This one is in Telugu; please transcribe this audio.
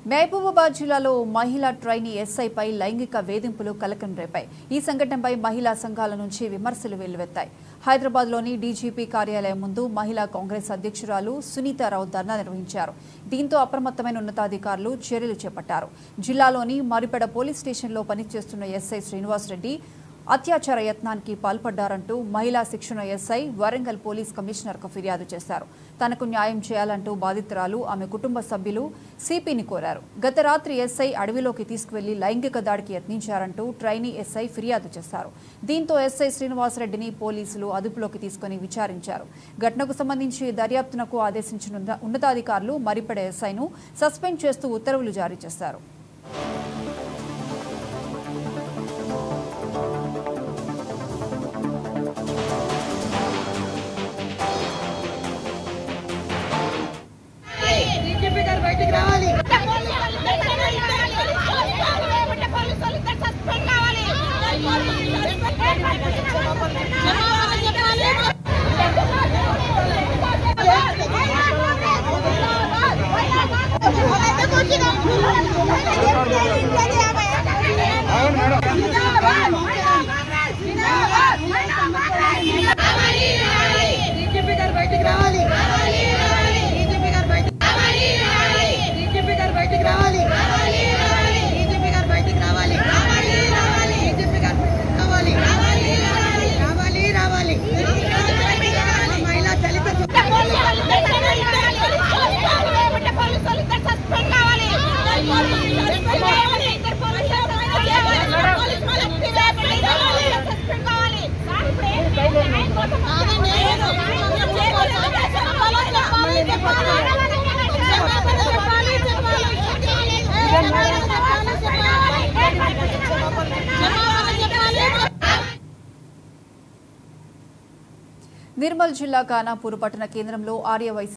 మహబూబాబాద్ జిల్లాలో మహిళా ట్రైనీ ఎస్ఐపై లైంగిక వేధింపులు కలకం రేపాయి ఈ సంఘటనపై మహిళా సంఘాల నుంచి విమర్శలు వెల్లువెత్తాయి హైదరాబాద్లోని డీజీపీ కార్యాలయం ముందు మహిళా కాంగ్రెస్ అధ్యక్షురాలు సునీతారావు ధర్నా నిర్వహించారు దీంతో అప్రమత్తమైన ఉన్నతాధికారులు చర్యలు చేపట్టారు జిల్లాలోని మరిపెడ పోలీస్ స్టేషన్లో పనిచేస్తున్న ఎస్ఐ శ్రీనివాసరెడ్డి అత్యాచార యత్నానికి పాల్పడ్డారంటూ మహిళా శిక్షణ ఎస్ఐ వరంగల్ పోలీస్ కమిషనర్కు ఫిర్యాదు చేశారు తనకు న్యాయం చేయాలంటూ బాధితురాలు ఆమె కుటుంబ సభ్యులు సిపిని కోరారు గత రాత్రి ఎస్ఐ అడవిలోకి తీసుకువెళ్లి లైంగిక దాడికి యత్నించారంటూ ట్రైనీ ఎస్ఐ ఫిర్యాదు చేశారు దీంతో ఎస్ఐ శ్రీనివాసరెడ్డిని పోలీసులు అదుపులోకి తీసుకుని విచారించారు ఘటనకు సంబంధించి దర్యాప్తునకు ఆదేశించిన ఉన్నతాధికారులు మరిపడ ఎస్ఐను సస్పెండ్ చేస్తూ ఉత్తర్వులు జారీ చేశారు డీజీపీ గారు బయటికి రావాలి డీజీపీ గారు బయటికి రావాలి డీజీపీ గారు బయటికి డీజీపీ గారు బయటికి రావాలి డీజీపీ గారు బయటికి రావాలి డీజీపీ గారు బయటికి రావాలి రావాలి రావాలి మా మహిళా దళిత నిర్మల్ జిల్లా ఖానాపూర్ పట్టణ కేంద్రంలో ఆర్యవైశ్య